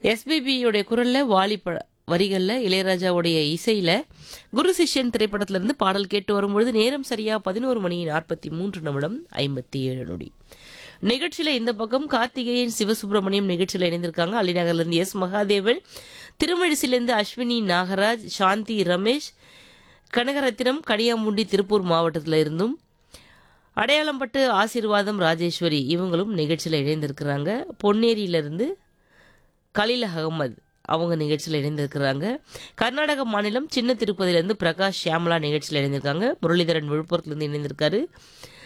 எஸ்பிபியோடைய குரல்ல வாலி ப வரிகள்ல இளையராஜாவுடைய இசையில குரு சிஷ்யன் திரைப்படத்துல இருந்து பாடல் கேட்டு வரும்பொழுது நேரம் சரியா பதினோரு மணி நாற்பத்தி மூன்று நிமிடம் ஐம்பத்தி ஏழு நொடி நிகழ்ச்சியில இந்த பக்கம் கார்த்திகேயன் சிவசுப்பிரமணியம் நிகழ்ச்சியில இணைந்திருக்காங்க அலிநகர்ல இருந்து எஸ் மகாதேவன் திருமழிசிலிருந்து அஸ்வினி நாகராஜ் சாந்தி ரமேஷ் கனகரத்தினம் கனியாமுண்டி திருப்பூர் மாவட்டத்தில் இருந்தும் அடையாளம்பட்டு ஆசீர்வாதம் ராஜேஸ்வரி இவங்களும் நிகழ்ச்சியில் இணைந்திருக்கிறாங்க பொன்னேரியிலிருந்து கலீல் அகமது அவங்க நிகழ்ச்சியில் இணைந்திருக்கிறாங்க கர்நாடக மாநிலம் சின்ன திருப்பதியிலேருந்து பிரகாஷ் ஷியாமலா நிகழ்ச்சியில் இணைந்திருக்காங்க முரளிதரன் விழுப்புரத்துலேருந்து இணைந்திருக்காரு